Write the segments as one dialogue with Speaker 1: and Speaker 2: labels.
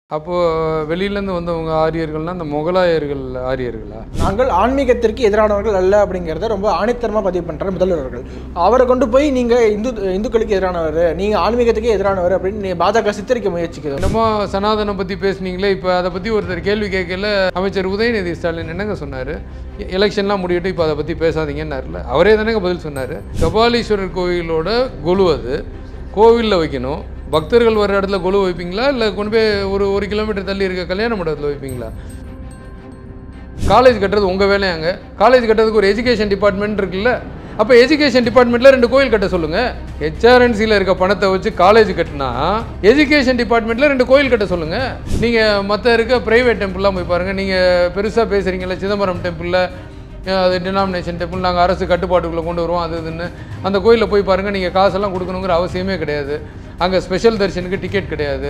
Speaker 1: அப்போது வெளியிலேருந்து வந்தவங்க ஆரியர்கள்னா அந்த முகலாயர்கள் ஆரியர்களா
Speaker 2: நாங்கள் ஆன்மீகத்திற்கு எதிரானவர்கள் அல்ல அப்படிங்கிறத ரொம்ப ஆணித்தரமாக பதிவு பண்ணுறார் முதல்வர் அவர்கள் அவரை கொண்டு போய் நீங்கள் இந்து இந்துக்களுக்கு எதிரானவர் நீங்கள் ஆன்மீகத்துக்கு எதிரானவர் அப்படின்னு நீ பாஜக சித்தரிக்க முயற்சிக்குது
Speaker 1: என்னமோ சனாதனம் பற்றி பேசுனீங்களே இப்போ அதை பற்றி ஒருத்தர் கேள்வி கேட்கல அமைச்சர் உதயநிதி ஸ்டாலின் என்னங்க சொன்னார் எலெக்ஷன்லாம் முடியட்டும் இப்போ அதை பற்றி பேசாதீங்கன்னாருல அவரே தானேங்க பதில் சொன்னார் கபாலீஸ்வரர் கோவிலோட கொலு அது கோவிலில் வைக்கணும் பக்தர்கள் வர இடத்துல கொலு வைப்பீங்களா இல்லை கொண்டு போய் ஒரு ஒரு கிலோமீட்டர் தள்ளி இருக்க கல்யாண மண்டபத்தில் வைப்பீங்களா காலேஜ் கட்டுறது உங்கள் வேலையாங்க காலேஜ் கட்டுறதுக்கு ஒரு எஜுகேஷன் டிபார்ட்மெண்ட் இருக்குல்ல அப்போ எஜுகேஷன் டிபார்ட்மெண்ட்டில் ரெண்டு கோயில் கட்ட சொல்லுங்கள் ஹெச்ஆர்என்சியில் இருக்க பணத்தை வச்சு காலேஜ் கட்டினா எஜுகேஷன் டிபார்ட்மெண்ட்டில் ரெண்டு கோயில் கட்ட சொல்லுங்கள் நீங்கள் மற்ற இருக்க ப்ரைவேட் டெம்பிள்லாம் போய் பாருங்கள் நீங்கள் பெருசாக பேசுகிறீங்களா சிதம்பரம் டெம்பிளில் அது டினாமினேஷன் டெம்பிள் நாங்கள் அரசு கட்டுப்பாட்டுக்குள்ளே கொண்டு வருவோம் அது இதுன்னு அந்த கோயிலில் போய் பாருங்கள் நீங்கள் காசெல்லாம் கொடுக்கணுங்கிற அவசியமே கிடையாது அங்கே ஸ்பெஷல் தரிசனுக்கு டிக்கெட் கிடையாது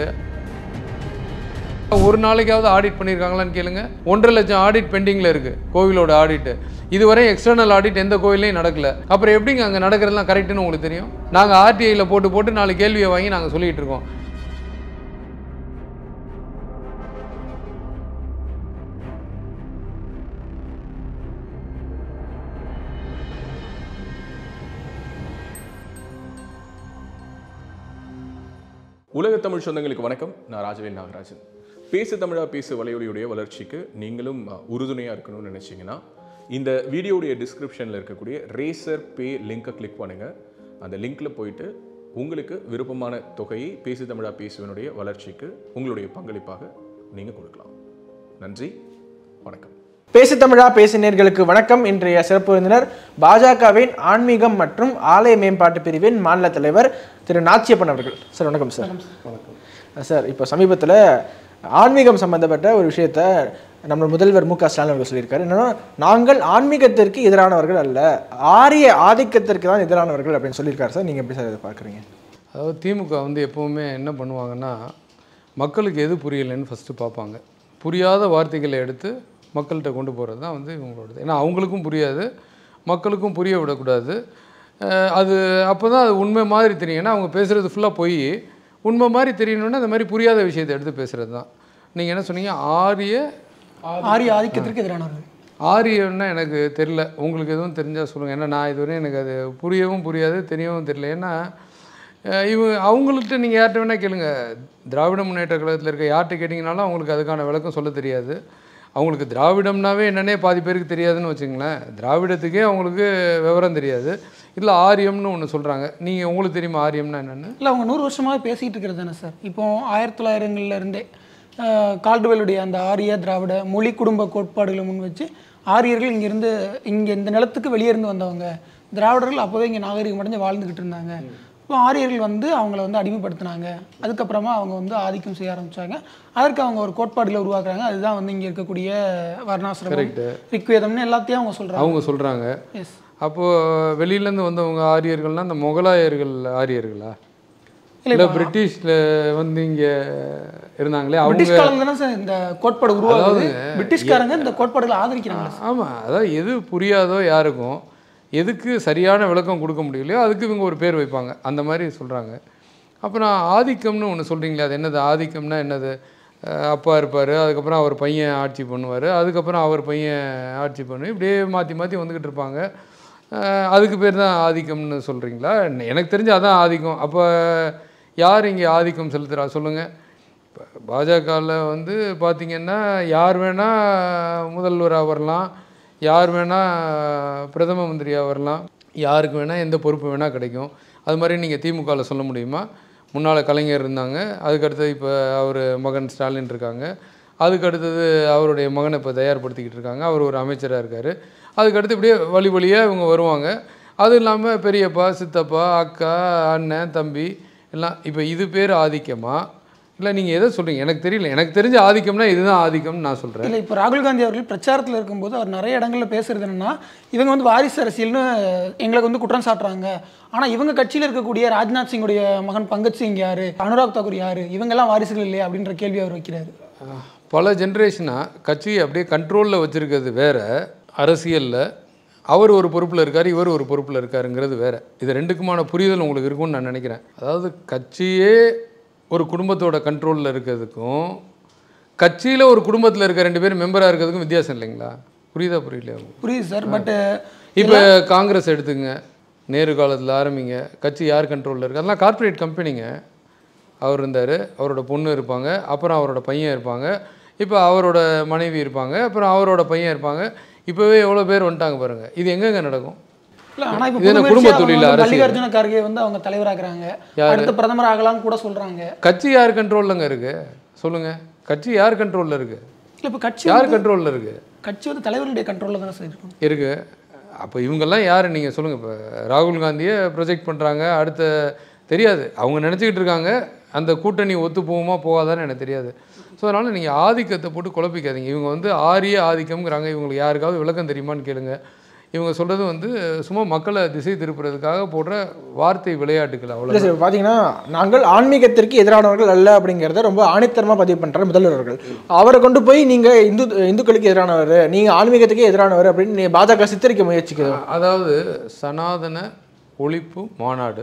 Speaker 1: ஒரு நாளைக்காவது ஆடிட் பண்ணியிருக்காங்களான்னு கேளுங்க ஒன்றரை லட்சம் ஆடிட் பெண்டிங்கில் இருக்குது கோவிலோட ஆடிட்டு இதுவரை எக்ஸ்டர்னல் ஆடிட் எந்த கோயிலையும் நடக்கல அப்புறம் எப்படிங்க அங்கே நடக்கிறதுலாம் கரெக்டுன்னு உங்களுக்கு தெரியும் நாங்கள் ஆர்டிஐயில் போட்டு போட்டு நாலு கேள்வியை வாங்கி நாங்கள் சொல்லிகிட்டு இருக்கோம்
Speaker 3: உலக தமிழ் சொந்தங்களுக்கு வணக்கம் நான் ராஜவேல் நாகராஜன் பேசு தமிழா பேசு வலையொலியுடைய வளர்ச்சிக்கு நீங்களும் அஹ், உறுதுணையா இருக்கணும்னு நினைச்சீங்கன்னா இந்த வீடியோடைய டிஸ்கிரிப்ஷனில் இருக்கக்கூடிய ரேசர் பே லிங்கை கிளிக் பண்ணுங்க அந்த லிங்க்ல போயிட்டு உங்களுக்கு விருப்பமான தொகையை பேசு தமிழா பேசுவனுடைய வளர்ச்சிக்கு உங்களுடைய பங்களிப்பாக நீங்க கொடுக்கலாம் நன்றி வணக்கம்
Speaker 2: பேசு தமிழா பேசினர்களுக்கு வணக்கம் இன்றைய சிறப்பு விருந்தினர் பாஜகவின் ஆன்மீகம் மற்றும் ஆலய மேம்பாட்டு பிரிவின் மாநில தலைவர் திரு நாச்சியப்பன் அவர்கள் சார் வணக்கம் சார் வணக்கம் சார் இப்போ சமீபத்தில் ஆன்மீகம் சம்பந்தப்பட்ட ஒரு விஷயத்த நம்ம முதல்வர் மு க ஸ்டாலின் அவர்கள் சொல்லியிருக்காரு என்னன்னா நாங்கள் ஆன்மீகத்திற்கு எதிரானவர்கள் அல்ல ஆரிய ஆதிக்கத்திற்கு தான் எதிரானவர்கள் அப்படின்னு சொல்லியிருக்காரு சார் நீங்கள் எப்படி சார் இதை பார்க்குறீங்க
Speaker 1: அதாவது திமுக வந்து எப்போவுமே என்ன பண்ணுவாங்கன்னா மக்களுக்கு எது புரியலைன்னு ஃபஸ்ட்டு பார்ப்பாங்க புரியாத வார்த்தைகளை எடுத்து மக்கள்கிட்ட கொண்டு போகிறது தான் வந்து இவங்களோடது ஏன்னா அவங்களுக்கும் புரியாது மக்களுக்கும் புரிய விடக்கூடாது அஹ் அது அப்போ தான் அது உண்மை மாதிரி தெரியும் ஏன்னா அவங்க பேசுகிறது ஃபுல்லாக போய் உண்மை மாதிரி தெரியணுன்னா அந்த மாதிரி புரியாத விஷயத்தை எடுத்து பேசுகிறது தான் நீங்கள் என்ன சொன்னீங்க ஆரிய
Speaker 4: ஆரிய ஆதிக்கத்திற்கு எதிரானவர்கள்
Speaker 1: ஆரியம்னா எனக்கு தெரில உங்களுக்கு எதுவும் தெரிஞ்சால் சொல்லுங்கள் ஏன்னா நான் இதுவரையும் எனக்கு அது புரியவும் புரியாது தெரியவும் தெரியல ஏன்னா அஹ், இவங்க அவங்கள்ட்ட நீங்கள் யார்கிட்ட வேணால் கேளுங்க திராவிட முன்னேற்ற கழகத்தில் இருக்க யார்கிட்ட கேட்டிங்கனாலும் அவங்களுக்கு அதுக்கான விளக்கம் சொல்ல தெரியாது அவங்களுக்கு திராவிடம்னாவே என்னன்னே பாதி பேருக்கு தெரியாதுன்னு வச்சுங்களேன் திராவிடத்துக்கே அவங்களுக்கு விவரம் தெரியாது இல்லை ஆரியம்னு ஒன்று சொல்கிறாங்க நீங்கள் உங்களுக்கு தெரியுமா ஆரியம்னா என்னென்னு
Speaker 4: இல்லை அவங்க நூறு வருஷமாக பேசிகிட்டு இருக்கிறது தானே சார் இப்போ ஆயிரத்தி தொள்ளாயிரங்கள்ல இருந்தே ஆஹ், கால்டுவெலுடைய அந்த ஆரிய திராவிட மொழி குடும்ப கோட்பாடுகளை முன் வச்சு ஆரியர்கள் இங்கேருந்து இங்கே இந்த நிலத்துக்கு வெளியே இருந்து வந்தவங்க திராவிடர்கள் அப்போவே இங்கே நாகரிகம் அடைஞ்சு வாழ்ந்துக்கிட்டு இருந்தாங்க இப்போ ஆரியர்கள் வந்து அவங்கள வந்து அடிமைப்படுத்தினாங்க அதுக்கப்புறமா அவங்க வந்து ஆதிக்கம் செய்ய ஆரம்பிச்சாங்க அதற்கு அவங்க ஒரு கோட்பாடுகளை உருவாக்குறாங்க அதுதான் வந்து இங்கே இருக்கக்கூடிய வர்ணாசிரமம் ரிக்வேதம்னு எல்லாத்தையும் அவங்க சொல்கிறாங்க
Speaker 1: அவங்க சொல்கிறாங்க
Speaker 4: எஸ்
Speaker 1: அப்போது வெளியிலேருந்து வந்தவங்க ஆரியர்கள்னா அந்த முகலாயர்கள் ஆரியர்களா
Speaker 4: இல்லை,
Speaker 1: இல்லை பிரிட்டிஷில் வந்து இங்கே இருந்தாங்களே அவங்க
Speaker 4: பிரிட்டிஷ் காலம் தானே சார் இந்த கோட்பாடு உருவாகுது பிரிட்டிஷ்காரங்க இந்த கோட்பாடுகளை ஆதரிக்கிறாங்க
Speaker 1: ஆமாம் அதாவது எது புரியாதோ யாருக்கும் எதுக்கு சரியான விளக்கம் கொடுக்க முடியலையோ அதுக்கு இவங்க ஒரு பேர் வைப்பாங்க அந்த மாதிரி சொல்கிறாங்க அப்புறம் ஆதிக்கம்னு ஒன்று சொல்கிறீங்களே அது என்னது ஆதிக்கம்னா என்னது அஹ் அப்பா இருப்பார் அதுக்கப்புறம் அவர் பையன் ஆட்சி பண்ணுவார் அதுக்கப்புறம் அவர் பையன் ஆட்சி பண்ணு இப்படியே மாற்றி மாற்றி வந்துக்கிட்டு இருப்பாங்க அஹ் அதுக்கு பேர் தான் ஆதிக்கம்னு சொல்கிறீங்களா எனக்கு தெரிஞ்சு அதான் ஆதிக்கம் அப்போ யார் இங்கே ஆதிக்கம் செலுத்துகிறா சொல்லுங்கள் இப்போ பாஜகவில் வந்து பார்த்திங்கன்னா யார் வேணால் முதல்வராக வரலாம் யார் வேணால் பிரதம மந்திரியாக வரலாம் யாருக்கு வேணால் எந்த பொறுப்பு வேணால் கிடைக்கும் அது மாதிரி நீங்கள் திமுகவில் சொல்ல முடியுமா முன்னால் கலைஞர் இருந்தாங்க அதுக்கடுத்தது இப்போ அவர் மகன் ஸ்டாலின் இருக்காங்க அதுக்கு அடுத்தது அவருடைய மகனை இப்போ தயார்படுத்திக்கிட்டு இருக்காங்க அவர் ஒரு அமைச்சராக இருக்கார் அதுக்கடுத்து இப்படியே வழி வழியாக இவங்க வருவாங்க அதுவும் இல்லாமல் பெரியப்பா சித்தப்பா அக்கா அண்ணன் தம்பி எல்லாம் இப்போ இது பேர் ஆதிக்கமா இல்லை நீங்கள் எதை சொல்கிறீங்க எனக்கு தெரியல எனக்கு தெரிஞ்ச ஆதிக்கம்னா இதுதான் ஆதிக்கம்னு நான் சொல்கிறேன்
Speaker 4: இல்லை இப்போ ராகுல் காந்தி அவர்கள் பிரச்சாரத்தில் இருக்கும்போது அவர் நிறைய இடங்களில் பேசுறது என்னன்னா இவங்க வந்து வாரிசு அரசியல்னு எங்களுக்கு வந்து குற்றம் சாட்டுறாங்க ஆனால் இவங்க கட்சியில் இருக்கக்கூடிய ராஜ்நாத் சிங்குடைய மகன் பங்கஜ் சிங் யாரு அனுராக் தாக்கூர் யாரு இவங்கெல்லாம் வாரிசுகள் இல்லையா அப்படின்ற கேள்வி அவர் வைக்கிறாரு
Speaker 1: பல ஜென்ரேஷனாக கட்சியை அப்படியே கண்ட்ரோலில் வச்சுருக்கிறது வேற அரசியலில் அவர் ஒரு பொறுப்பில் இருக்கார் இவர் ஒரு பொறுப்பில் இருக்காருங்கிறது வேற இது ரெண்டுக்குமான புரிதல் உங்களுக்கு இருக்கும்னு நான் நினைக்கிறேன் அதாவது கட்சியே ஒரு குடும்பத்தோட கண்ட்ரோலில் இருக்கிறதுக்கும் கட்சியில் ஒரு குடும்பத்தில் இருக்க ரெண்டு பேரும் மெம்பராக இருக்கிறதுக்கும் வித்தியாசம் இல்லைங்களா புரியுதா புரியலையா
Speaker 4: புரியுது சார் பட்
Speaker 1: இப்போ காங்கிரஸ் எடுத்துங்க நேரு காலத்தில் ஆரம்பிங்க கட்சி யார் கண்ட்ரோலில் இருக்குது அதெல்லாம் கார்ப்பரேட் கம்பெனிங்க அவர் இருந்தார் அவரோட பொண்ணு இருப்பாங்க அப்புறம் அவரோட பையன் இருப்பாங்க இப்போ அவரோட மனைவி இருப்பாங்க அப்புறம் அவரோட பையன் இருப்பாங்க இப்போவே எவ்வளோ பேர் வந்துட்டாங்க பாருங்கள் இது எங்கெங்க நடக்கும்
Speaker 4: இல்ல ஆனா இப்போ
Speaker 1: இது என்ன
Speaker 4: புதுமையா
Speaker 1: குடும்ப
Speaker 4: அவங்க
Speaker 1: தொழில்
Speaker 4: வந்து
Speaker 1: அரசியல்?
Speaker 4: மல்லிகார்ஜுன கார்கே வந்து அவங்க தலைவராக்குறாங்க அடுத்து பிரதமர் ஆகலாம்னு கூட சொல்றாங்க
Speaker 1: கட்சி யார் கண்ட்ரோல்லங்க இருக்கு சொல்லுங்க கட்சி யார் கண்ட்ரோலில் இருக்கு
Speaker 4: இல்ல இப்போ கட்சி
Speaker 1: யார்
Speaker 4: வந்து-
Speaker 1: கண்ட்ரோலில் இருக்கு
Speaker 4: கட்சி வந்து தலைவருடைய கண்ட்ரோல்ல தானே சார் இருக்கும்
Speaker 1: இருக்கு அப்போ இவங்கெல்லாம் யார் நீங்கள் சொல்லுங்கள் இப்போ ராகுல் காந்தியை ப்ரொஜெக்ட் பண்ணுறாங்க அடுத்த தெரியாது அவங்க நினச்சிக்கிட்டு இருக்காங்க அந்த கூட்டணி ஒத்து போகுமா போகாதான்னு எனக்கு தெரியாது ஸோ அதனால் நீங்கள் ஆதிக்கத்தை போட்டு குழப்பிக்காதீங்க இவங்க வந்து ஆரிய ஆதிக்கம்ங்கிறாங்க இவங்களுக்கு யாருக்காவது விளக்கம் தெரியுமான்னு கேளுங்க இவங்க சொல்கிறது வந்து சும்மா மக்களை திசை திருப்புறதுக்காக போடுற வார்த்தை விளையாட்டுகள்
Speaker 2: இல்லை
Speaker 1: அவ்வளோ
Speaker 2: சார் பார்த்தீங்கன்னா நாங்கள் ஆன்மீகத்திற்கு எதிரானவர்கள் அல்ல அப்படிங்கிறத ரொம்ப ஆணித்தரமாக பதிவு பண்ணுறார் முதல்வர் அவர்கள் அவரை கொண்டு போய் நீங்கள் இந்து இந்துக்களுக்கு எதிரானவர் நீங்கள் ஆன்மீகத்துக்கே எதிரானவர் அப்படின்னு நீ பாஜக சித்தரிக்க முயற்சிக்குது
Speaker 1: அதாவது சனாதன ஒழிப்பு மாநாடு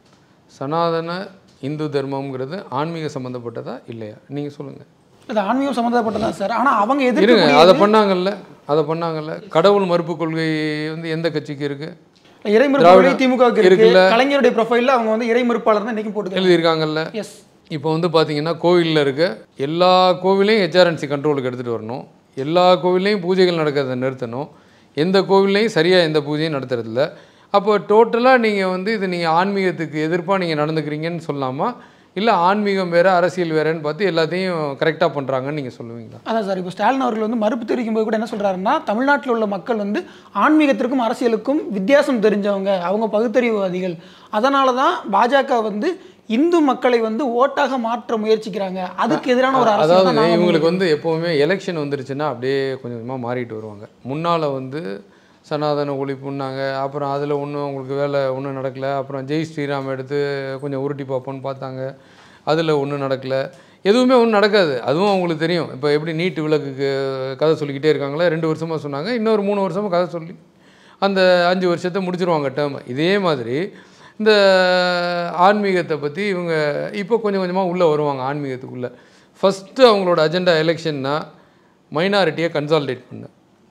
Speaker 1: சனாதன இந்து தர்மம்ங்கிறது ஆன்மீக சம்மந்தப்பட்டதா இல்லையா நீங்கள் சொல்லுங்கள்
Speaker 4: அது ஆன்மீகம் சம்மந்தப்பட்டதான் சார் ஆனா அவங்க
Speaker 1: இருங்க
Speaker 4: எதிர்க்க
Speaker 1: அதை பண்ணாங்கல்ல அதை பண்ணாங்கல்ல கடவுள் மறுப்பு கொள்கை வந்து எந்த கட்சிக்கு இருக்கு
Speaker 4: இறை மறுப்பு
Speaker 1: திராவிட-
Speaker 4: திமுகவுக்கு இருக்கு
Speaker 1: இருக்குல்ல.
Speaker 4: கலைஞருடைய ப்ரொஃபைல்ல அவங்க வந்து இறை மறுப்பாளர் தான் இன்னைக்கு போட்டுருக்காங்க
Speaker 1: எழுதியிருக்காங்கல்ல
Speaker 4: எஸ்
Speaker 1: இப்போ வந்து பார்த்தீங்கன்னா கோவிலில் இருக்க எல்லா கோவிலையும் ஹெச்ஆர்என்சி கண்ட்ரோலுக்கு எடுத்துகிட்டு வரணும் எல்லா கோவில்லையும் பூஜைகள் நடக்கிறத நிறுத்தணும் எந்த கோவில்லையும் சரியாக எந்த பூஜையும் நடத்துறதில்ல அப்போ டோட்டலாக நீங்கள் வந்து இது நீங்கள் ஆன்மீகத்துக்கு எதிர்ப்பாக நீங்கள் நடந்துக்கிறீங்கன்னு சொல்லாமா இல்லை ஆன்மீகம் வேறு அரசியல் வேறேன்னு பார்த்து எல்லாத்தையும் கரெக்டாக பண்ணுறாங்கன்னு நீங்கள் சொல்லுவீங்களா
Speaker 4: அதான் சார் இப்போ ஸ்டாலின் அவர்கள் வந்து மறுப்பு தெரிவிக்கும் போது கூட என்ன சொல்றாருன்னா தமிழ்நாட்டில் உள்ள மக்கள் வந்து ஆன்மீகத்திற்கும் அரசியலுக்கும் வித்தியாசம் தெரிஞ்சவங்க அவங்க பகுத்தறிவுவாதிகள் அதனால தான் பாஜக வந்து இந்து மக்களை வந்து ஓட்டாக மாற்ற முயற்சிக்கிறாங்க அதுக்கு எதிரான ஒரு அரசியல் தான்
Speaker 1: அதாவது
Speaker 4: நாங்க
Speaker 1: இவங்களுக்கு வந்து எப்போவுமே எலெக்ஷன் வந்துருச்சுன்னா அப்படியே கொஞ்சம் கொஞ்சமாக மாறிட்டு வருவாங்க முன்னால் வந்து சனாதன ஒழிப்புன்னாங்க அப்புறம் அதில் ஒன்றும் அவங்களுக்கு வேலை ஒன்றும் நடக்கலை அப்புறம் ஜெய் ஸ்ரீராம் எடுத்து கொஞ்சம் உருட்டி பார்ப்போன்னு பார்த்தாங்க அதில் ஒன்றும் நடக்கலை எதுவுமே ஒன்றும் நடக்காது அதுவும் அவங்களுக்கு தெரியும் இப்போ எப்படி நீட் விளக்குக்கு கதை சொல்லிக்கிட்டே இருக்காங்களே ரெண்டு வருஷமாக சொன்னாங்க இன்னொரு மூணு வருஷமாக கதை சொல்லி அந்த அஞ்சு வருஷத்தை முடிச்சிருவாங்க டேர்ம் இதே மாதிரி இந்த ஆன்மீகத்தை பற்றி இவங்க இப்போ கொஞ்சம் கொஞ்சமாக உள்ளே வருவாங்க ஆன்மீகத்துக்குள்ளே ஃபஸ்ட்டு அவங்களோட அஜெண்டா எலெக்ஷன்னா மைனாரிட்டியை கன்சால்டேட் பண்ணு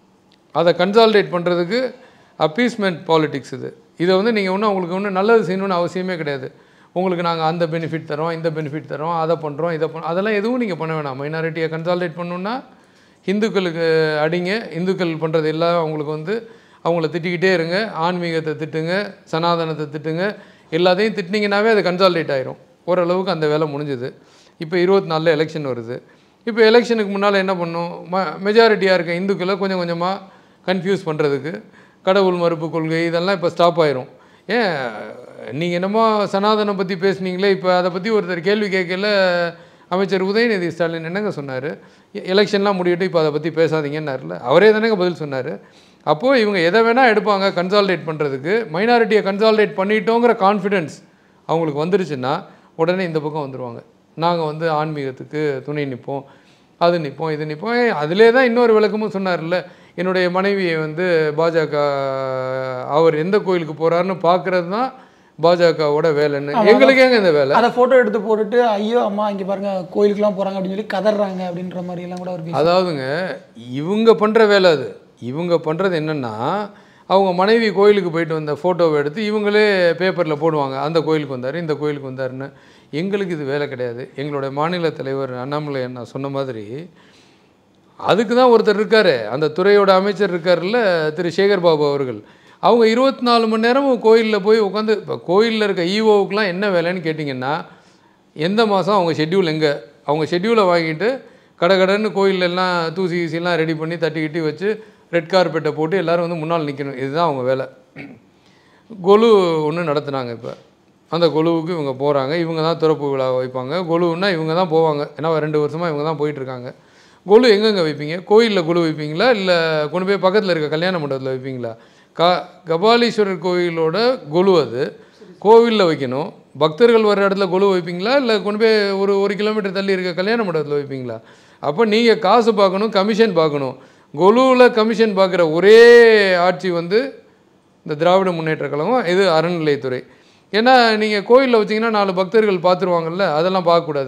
Speaker 1: அதை கன்சால்டேட் பண்ணுறதுக்கு அப்பீஸ்மெண்ட் பாலிடிக்ஸ் இது இதை வந்து நீங்கள் ஒன்றும் அவங்களுக்கு ஒன்றும் நல்லது செய்யணும்னு அவசியமே கிடையாது உங்களுக்கு நாங்கள் அந்த பெனிஃபிட் தரோம் இந்த பெனிஃபிட் தரோம் அதை பண்ணுறோம் இதை பண்ண அதெல்லாம் எதுவும் நீங்கள் பண்ண வேணாம் மைனாரிட்டியை கன்சால்டேட் பண்ணணுன்னா இந்துக்களுக்கு அடிங்க இந்துக்கள் பண்ணுறது எல்லாம் அவங்களுக்கு வந்து அவங்கள திட்டிக்கிட்டே இருங்க ஆன்மீகத்தை திட்டுங்க சனாதனத்தை திட்டுங்க எல்லாத்தையும் திட்டினீங்கன்னாவே அது கன்சால்டேட் ஆயிரும் ஓரளவுக்கு அந்த வேலை முடிஞ்சுது இப்போ இருபத்தி நாலில் எலெக்ஷன் வருது இப்போ எலெக்ஷனுக்கு முன்னால் என்ன பண்ணும் ம மெஜாரிட்டியாக இருக்க இந்துக்களை கொஞ்சம் கொஞ்சமாக கன்ஃபியூஸ் பண்ணுறதுக்கு கடவுள் மறுப்பு கொள்கை இதெல்லாம் இப்போ ஸ்டாப் ஆயிரும் ஏன் நீங்கள் என்னமோ சனாதனம் பற்றி பேசுனீங்களே இப்போ அதை பற்றி ஒருத்தர் கேள்வி கேட்கல அமைச்சர் உதயநிதி ஸ்டாலின் என்னங்க சொன்னார் எலெக்ஷன்லாம் முடியட்டும் இப்போ அதை பற்றி பேசாதீங்கன்னாருல அவரே தானேங்க பதில் சொன்னார் அப்போது இவங்க எதை வேணால் எடுப்பாங்க கன்சால்டேட் பண்ணுறதுக்கு மைனாரிட்டியை கன்சால்டேட் பண்ணிட்டோங்கிற கான்ஃபிடென்ஸ் அவங்களுக்கு வந்துருச்சுன்னா உடனே இந்த பக்கம் வந்துடுவாங்க நாங்கள் வந்து ஆன்மீகத்துக்கு துணை நிற்போம் அது நிற்போம் இது நிற்போம் அதிலே தான் இன்னொரு விளக்கமும் சொன்னார்ல என்னுடைய மனைவியை வந்து பாஜக அவர் எந்த கோயிலுக்கு போகிறாருன்னு பார்க்குறது தான் பாஜகவோட வேலைன்னு எங்களுக்கு ஏங்க இந்த வேலை
Speaker 4: அதை போட்டோ எடுத்து போட்டுட்டு ஐயோ அம்மா இங்க பாருங்க கோயிலுக்குலாம் போறாங்க அப்படின்னு சொல்லி கதறாங்க அப்படின்ற மாதிரி எல்லாம் கூட அவர் பேசி
Speaker 1: அதாவதுங்க இவங்க பண்ணுற வேலை அது இவங்க பண்ணுறது என்னென்னா அவங்க மனைவி கோயிலுக்கு போயிட்டு வந்த ஃபோட்டோவை எடுத்து இவங்களே பேப்பரில் போடுவாங்க அந்த கோயிலுக்கு வந்தார் இந்த கோயிலுக்கு வந்தாருன்னு எங்களுக்கு இது வேலை கிடையாது எங்களுடைய மாநில தலைவர் அண்ணாமலை அண்ணா சொன்ன மாதிரி அதுக்கு தான் ஒருத்தர் இருக்காரு அந்த துறையோட அமைச்சர் இருக்காருல்ல திரு சேகர் பாபு அவர்கள் அவங்க இருபத்தி நாலு மணி நேரமும் கோயிலில் போய் உட்காந்து இப்போ கோயிலில் இருக்க ஈஓவுக்குலாம் என்ன வேலைன்னு கேட்டிங்கன்னா எந்த மாதம் அவங்க ஷெட்யூல் எங்கே அவங்க ஷெட்யூலை வாங்கிட்டு கடகடன்னு கோயில்ல எல்லாம் தூசி கீசிலாம் ரெடி பண்ணி தட்டி கிட்டி வச்சு ரெட் கார்பெட்டை போட்டு எல்லாரும் வந்து முன்னால் நிற்கணும் இதுதான் அவங்க வேலை கொலு ஒன்று நடத்துனாங்க இப்போ அந்த கொலுவுக்கு இவங்க போகிறாங்க இவங்க தான் திறப்பு விழா வைப்பாங்க கொலுன்னா இவங்க தான் போவாங்க ஏன்னா ரெண்டு வருஷமாக இவங்க தான் போயிட்டுருக்காங்க கொலு எங்கெங்கே வைப்பீங்க கோயிலில் கொலு வைப்பீங்களா இல்லை கொண்டு போய் பக்கத்தில் இருக்க கல்யாண மண்டபத்தில் வைப்பீங்களா க கபாலீஸ்வரர் கோயிலோட கொலு அது கோவிலில் வைக்கணும் பக்தர்கள் வர இடத்துல கொலு வைப்பீங்களா இல்லை கொண்டு போய் ஒரு ஒரு கிலோமீட்டர் தள்ளி இருக்க கல்யாண மண்டபத்தில் வைப்பீங்களா அப்போ நீங்கள் காசு பார்க்கணும் கமிஷன் பார்க்கணும் கொலுவில் கமிஷன் பார்க்குற ஒரே ஆட்சி வந்து இந்த திராவிட முன்னேற்ற கழகம் இது அறநிலையத்துறை ஏன்னா நீங்கள் கோயிலில் வச்சீங்கன்னா நாலு பக்தர்கள் பார்த்துருவாங்கல்ல அதெல்லாம் பார்க்கக்கூடாது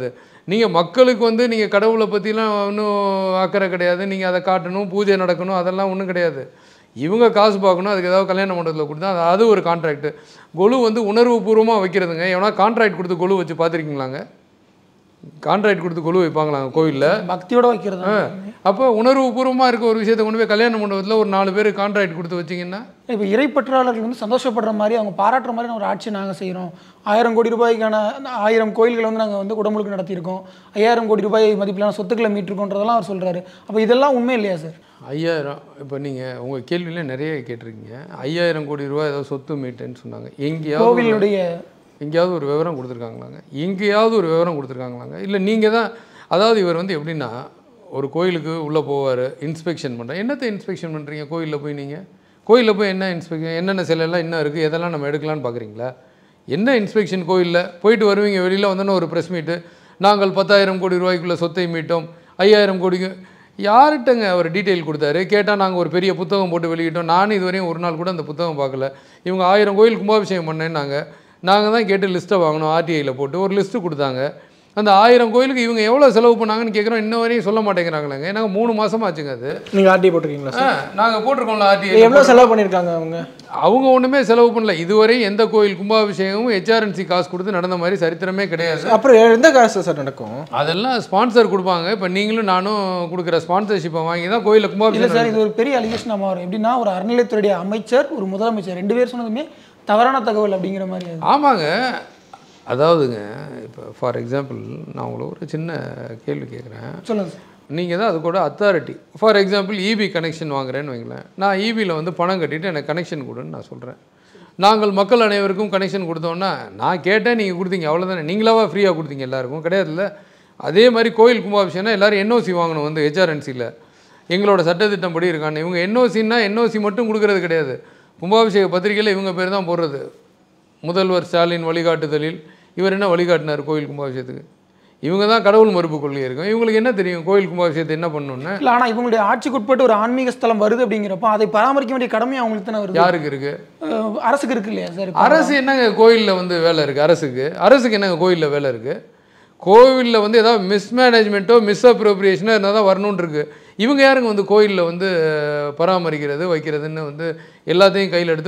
Speaker 1: நீங்கள் மக்களுக்கு வந்து நீங்கள் கடவுளை பற்றிலாம் ஒன்றும் அக்கறை கிடையாது நீங்கள் அதை காட்டணும் பூஜை நடக்கணும் அதெல்லாம் ஒன்றும் கிடையாது இவங்க காசு பார்க்கணும் அதுக்கு ஏதாவது கல்யாண மண்டபத்தில் கொடுத்தா அது அது ஒரு கான்ட்ராக்ட் கொலு வந்து உணர்வு பூர்வமாக வைக்கிறதுங்க எவனா கான்ட்ராக்ட் கொடுத்து கொலு வச்சு பார்த்துருக்கீங்களாங்க கான்ட்ராக்ட் கொடுத்து கொலு வைப்பாங்களாங்க கோயிலில்
Speaker 4: பக்தியோட வைக்கிறது
Speaker 1: அப்போ உணர்வு பூர்வமாக இருக்க ஒரு விஷயத்தை கொண்டு போய் கல்யாண மண்டபத்தில் ஒரு நாலு பேர் கான்ட்ராக்ட் கொடுத்து வச்சிங்கன்னா
Speaker 4: இப்போ இறைப்பற்றாளர்கள் வந்து சந்தோஷப்படுற மாதிரி அவங்க பாராட்டுற மாதிரி ஒரு ஆட்சி நாங்கள் செய்கிறோம் ஆயிரம் கோடி ரூபாய்க்கான அந்த ஆயிரம் கோயில்களை வந்து நாங்கள் வந்து உடம்புக்கு நடத்தியிருக்கோம் ஐயாயிரம் கோடி ரூபாய் மதிப்பிலான சொத்துக்களை மீட்டிருக்கோன்றதெல்லாம் அவர் சொல்கிறாரு அப்போ இதெல்லாம் உண்மை இல்லையா சார்
Speaker 1: ஐயாயிரம் இப்போ நீங்கள் உங்கள் கேள்வியில நிறைய கேட்டிருக்கீங்க ஐயாயிரம் கோடி ரூபாய் ஏதோ சொத்து மீட்டேன்னு சொன்னாங்க எங்கேயாவது ஒரு-
Speaker 4: கோவிலுடைய
Speaker 1: எங்கேயாவது ஒரு விவரம் கொடுத்துருக்காங்களாங்க எங்கேயாவது ஒரு விவரம் கொடுத்துருக்காங்களாங்க இல்லை நீங்கள் தான் அதாவது இவர் வந்து எப்படின்னா ஒரு கோயிலுக்கு உள்ளே போவார் இன்ஸ்பெக்ஷன் பண்ணுறேன் என்னத்தை இன்ஸ்பெக்ஷன் பண்ணுறீங்க கோயிலில் போய் நீங்கள் கோயிலில் போய் என்ன இன்ஸ்பெக்ஷன் என்னென்ன சிலையெல்லாம் இன்னும் இருக்குது எதெல்லாம் நம்ம எடுக்கலாம்னு பார்க்குறீங்களா என்ன இன்ஸ்பெக்ஷன் கோயிலில் போயிட்டு வருவீங்க வெளியில் வந்தோன்னே ஒரு ப்ரெஸ் மீட்டு நாங்கள் பத்தாயிரம் கோடி ரூபாய்க்குள்ள சொத்தை மீட்டோம் ஐயாயிரம் கோடிக்கு யார்கிட்டங்க அவர் டீட்டெயில் கொடுத்தாரு கேட்டால் நாங்கள் ஒரு பெரிய புத்தகம் போட்டு வெளியிட்டோம் நானும் இதுவரையும் ஒரு நாள் கூட அந்த புத்தகம் பார்க்கல இவங்க ஆயிரம் கோயில் கும்பாபிஷேகம் பண்ணேன்னாங்க நாங்கள் தான் கேட்டு லிஸ்ட்டை வாங்கினோம் ஆர்டிஐயில் போட்டு ஒரு லிஸ்ட்டு கொடுத்தாங்க அந்த ஆயிரம் கோயிலுக்கு இவங்க எவ்வளோ செலவு பண்ணாங்கன்னு கேட்குறோம் இன்ன வரையும் சொல்ல மாட்டேங்கிறாங்களேங்க நாங்கள் மூணு மாதம் ஆச்சுங்க அது
Speaker 2: நீங்கள் ஆர்டி போட்டிருக்கீங்களா சார்
Speaker 1: நாங்கள் போட்டிருக்கோம்ல ஆர்டிஐ
Speaker 2: எவ்வளோ செலவு பண்ணியிருக்காங்க அவங்க
Speaker 1: அவங்க ஒன்றுமே செலவு பண்ணல இதுவரை எந்த கோயில் கும்பாபிஷேகமும் ஹெச்ஆர்என்சி காசு கொடுத்து நடந்த மாதிரி சரித்திரமே கிடையாது
Speaker 2: அப்புறம் எந்த காசு சார் நடக்கும்
Speaker 1: அதெல்லாம் ஸ்பான்சர் கொடுப்பாங்க இப்போ நீங்களும் நானும் கொடுக்குற ஸ்பான்சர்ஷிப்பை வாங்கி தான் கோயிலில்
Speaker 4: இல்லை
Speaker 1: கும்பாபிஷேகம்
Speaker 4: சார் இது ஒரு பெரிய அலிகேஷன் நம்ம வரும் எப்படின்னா ஒரு அறநிலையத்துறையுடைய அமைச்சர் ஒரு முதலமைச்சர் ரெண்டு பேர் சொன்னதுமே தவறான தகவல் அப்படிங்கிற மாதிரி அது
Speaker 1: ஆமாங்க அதாவதுங்க இப்போ ஃபார் எக்ஸாம்பிள் நான் உங்களை ஒரு சின்ன கேள்வி கேட்குறேன்
Speaker 4: சொல்லுங்க சார்
Speaker 1: நீங்கள் தான் அது கூட authority for example EB connection வாங்குறேன்னு வைங்களேன் நான் இபியில் வந்து பணம் கட்டிட்டு எனக்கு கனெக்ஷன் கொடுன்னு நான் சொல்கிறேன் நாங்கள் மக்கள் அனைவருக்கும் கனெக்ஷன் கொடுத்தோன்னா நான் கேட்டேன் நீங்கள் கொடுத்தீங்க அவ்வளோதானே நீங்களாவா ஃப்ரீயாக கொடுத்தீங்க எல்லாருக்கும் கிடையாதுல்ல அதே மாதிரி கோயில் கும்பாபிஷேகம்னா எல்லாரும் என்ஓசி வாங்கணும் வந்து ஹெச்ஆர்என்சியில் எங்களோட சட்டத்திட்டம் படி இருக்கான்னு இவங்க என்ஓசின்னா என்ஓசி மட்டும் கொடுக்கறது கிடையாது கும்பாபிஷேக பத்திரிகையில் இவங்க பேர் தான் போடுறது முதல்வர் ஸ்டாலின் வழிகாட்டுதலில் இவர் என்ன வழிகாட்டினார் கோயில் கும்பாபிஷேகத்துக்கு இவங்க தான் கடவுள் மறுப்பு கொள்கை இருக்கும் இவங்களுக்கு என்ன தெரியும் கோயில் கும்பாபிஷேகத்தை என்ன பண்ணணும்னு
Speaker 4: இல்லை ஆனால் இவங்களுடைய ஆட்சிக்குட்பட்டு ஒரு ஆன்மீக ஸ்தலம் வருது அப்படிங்கிறப்போ அதை பராமரிக்க வேண்டிய கடமை அவங்களுக்கு தானே வருது
Speaker 1: யாருக்கு இருக்கு
Speaker 4: அஹ் அரசுக்கு இருக்கு இல்லையா சார் இப்ப?
Speaker 1: அரசு என்னங்க கோயிலில் வந்து வேலை இருக்குது அரசுக்கு அரசுக்கு என்னங்க கோயிலில் வேலை இருக்குது கோவிலில் வந்து ஏதாவது மிஸ்மேனேஜ்மெண்ட்டோ மிஸ் அப்ரோப்ரியேஷனோ இருந்தால் தான் வரணும்னு இருக்கு இவங்க யாருங்க வந்து கோயிலில் வந்து அஹ், பராமரிக்கிறது வைக்கிறதுன்னு வந்து எல்லாத்தையும் கையில் எடுத்து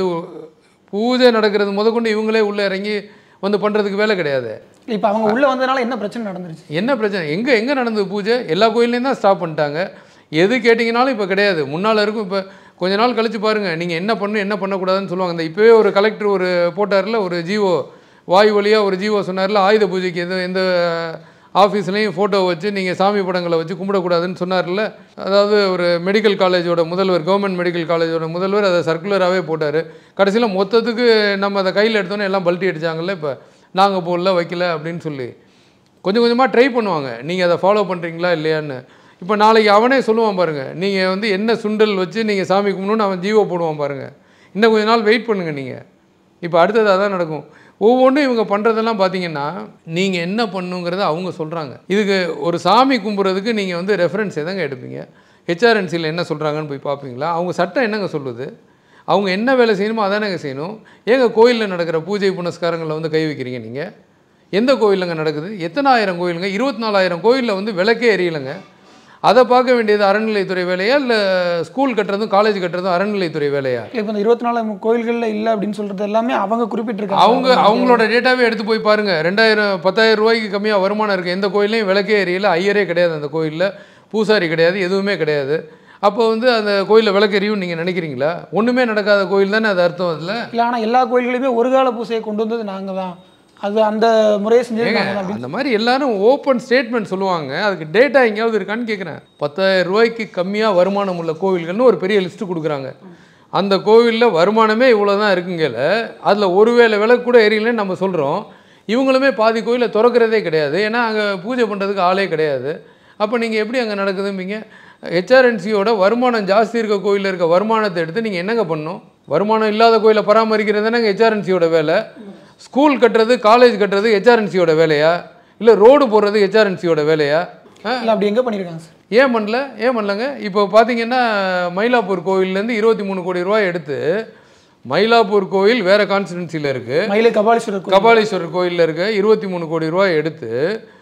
Speaker 1: பூஜை நடக்கிறது முதற்கொண்டு இவங்களே உள்ளே இறங்கி வந்து பண்ணுறதுக்கு வேலை கிடையாது
Speaker 4: இப்போ அவங்க உள்ள வந்ததுனால என்ன பிரச்சனை நடந்துருச்சு
Speaker 1: என்ன பிரச்சனை எங்கே எங்கே நடந்தது பூஜை எல்லா கோயில்லையும் தான் ஸ்டாப் பண்ணிட்டாங்க எது கேட்டிங்கனாலும் இப்போ கிடையாது முன்னால் இருக்கும் இப்போ கொஞ்ச நாள் கழிச்சு பாருங்கள் நீங்கள் என்ன பண்ணணும் என்ன பண்ணக்கூடாதுன்னு சொல்லுவாங்க இந்த இப்போவே ஒரு கலெக்டர் ஒரு போட்டார்ல ஒரு ஜீவோ வாயு வழியாக ஒரு ஜீவோ சொன்னார்ல ஆயுத பூஜைக்கு எந்த எந்த ஆஃபீஸ்லேயும் ஃபோட்டோ வச்சு நீங்கள் சாமி படங்களை வச்சு கும்பிடக்கூடாதுன்னு சொன்னார்ல அதாவது ஒரு மெடிக்கல் காலேஜோட முதல்வர் கவர்மெண்ட் மெடிக்கல் காலேஜோட முதல்வர் அதை சர்க்குலராகவே போட்டார் கடைசியில் மொத்தத்துக்கு நம்ம அதை கையில் எடுத்தோன்னே எல்லாம் பல்ட்டி அடிச்சாங்கல்ல இப்போ நாங்கள் போடல வைக்கல அப்படின்னு சொல்லி கொஞ்சம் கொஞ்சமாக ட்ரை பண்ணுவாங்க நீங்கள் அதை ஃபாலோ பண்ணுறீங்களா இல்லையான்னு இப்போ நாளைக்கு அவனே சொல்லுவான் பாருங்கள் நீங்கள் வந்து என்ன சுண்டல் வச்சு நீங்கள் சாமி கும்பிடணும்னு அவன் ஜீவோ போடுவான் பாருங்கள் இன்னும் கொஞ்ச நாள் வெயிட் பண்ணுங்கள் நீங்கள் இப்போ அடுத்தது அதான் நடக்கும் ஒவ்வொன்றும் இவங்க பண்ணுறதெல்லாம் பார்த்தீங்கன்னா நீங்கள் என்ன பண்ணுங்கிறத அவங்க சொல்கிறாங்க இதுக்கு ஒரு சாமி கும்பிட்றதுக்கு நீங்கள் வந்து ரெஃபரன்ஸ் எதங்க எடுப்பீங்க ஹெச்ஆர்என்சியில் என்ன சொல்கிறாங்கன்னு போய் பார்ப்பீங்களா அவங்க சட்டம் என்னங்க சொல்லுது அவங்க என்ன வேலை செய்யணுமோ அதானங்க செய்யணும் ஏங்க கோயிலில் நடக்கிற பூஜை புனஸ்காரங்களில் வந்து கை வைக்கிறீங்க நீங்கள் எந்த கோயிலுங்க நடக்குது எத்தனை ஆயிரம் கோயிலுங்க இருபத்தி நாலாயிரம் கோயிலில் வந்து விளக்கே எரியலைங்க அதை பார்க்க வேண்டியது அறநிலைத்துறை வேலையா இல்லை ஸ்கூல் கட்டுறதும் காலேஜ் கட்டுறதும் அறநிலைத்துறை வேலையா
Speaker 4: இப்போ இந்த இருபத்தி நாலு கோயில்களில் இல்லை அப்படின்னு சொல்றது எல்லாமே அவங்க குறிப்பிட்டிருக்காங்க
Speaker 1: அவங்க அவங்களோட டேட்டாவே எடுத்து போய் பாருங்க ரெண்டாயிரம் பத்தாயிரம் ரூபாய்க்கு கம்மியாக வருமானம் இருக்குது எந்த கோயிலையும் விளக்கே எரியல ஐயரே கிடையாது அந்த கோயிலில் பூசாரி கிடையாது எதுவுமே கிடையாது அப்போ வந்து அந்த கோயிலில் விளக்கு எரியும் நீங்கள் நினைக்கிறீங்களா ஒன்றுமே நடக்காத கோயில் தானே அது அர்த்தம் அதில்
Speaker 4: இல்லை ஆனால் எல்லா கோயில்களையுமே ஒரு கால பூசையை கொண்டு வந்தது நாங்கள் தான் அது அந்த முறையை செஞ்சது நாங்கள் தான் அப்படின்னு
Speaker 1: அந்த மாதிரி எல்லாரும் ஓப்பன் ஸ்டேட்மெண்ட் சொல்லுவாங்க அதுக்கு டேட்டா எங்கேயாவது இருக்கான்னு கேட்குறேன் பத்தாயிரம் ரூபாய்க்கு கம்மியாக வருமானம் உள்ள கோவில்கள்னு ஒரு பெரிய லிஸ்ட்டு கொடுக்குறாங்க அந்த கோவிலில் வருமானமே இவ்வளோ தான் இருக்குங்கல அதில் ஒருவேளை விளக்கு கூட எரியலன்னு நம்ம சொல்கிறோம் இவங்களுமே பாதி கோயிலை திறக்கிறதே கிடையாது ஏன்னா அங்கே பூஜை பண்ணுறதுக்கு ஆளே கிடையாது அப்போ நீங்கள் எப்படி அங்கே நடக்குதும்பீங்க ஹெச்ஆர்என்சியோட வருமானம் ஜாஸ்தி இருக்க கோயிலில் இருக்க வருமானத்தை எடுத்து நீங்கள் என்னங்க பண்ணணும் வருமானம் இல்லாத கோயிலை பராமரிக்கிறது தானே ஹெச்ஆர்என்சியோட வேலை ஸ்கூல் கட்டுறது காலேஜ் கட்டுறது ஹெச்ஆர்என்சியோட வேலையா இல்லை ரோடு போடுறது ஹெச்ஆர்என்சியோட வேலையா ஆ?
Speaker 4: இல்லை அப்படி எங்கே பண்ணியிருக்காங்க சார்
Speaker 1: ஏன் பண்ணல ஏன் பண்ணலங்க இப்போ பார்த்தீங்கன்னா மயிலாப்பூர் கோயில்லேருந்து இருபத்தி மூணு கோடி ரூபாய் எடுத்து மயிலாப்பூர் கோயில் வேறு கான்ஸ்டிடன்சியில் இருக்குது
Speaker 4: மயிலை கபாலீஸ்வரர் கோயில்
Speaker 1: கபாலீஸ்வரர் கோயிலில் இருக்க இருபத்தி மூணு கோடி ரூபாய் எடுத்து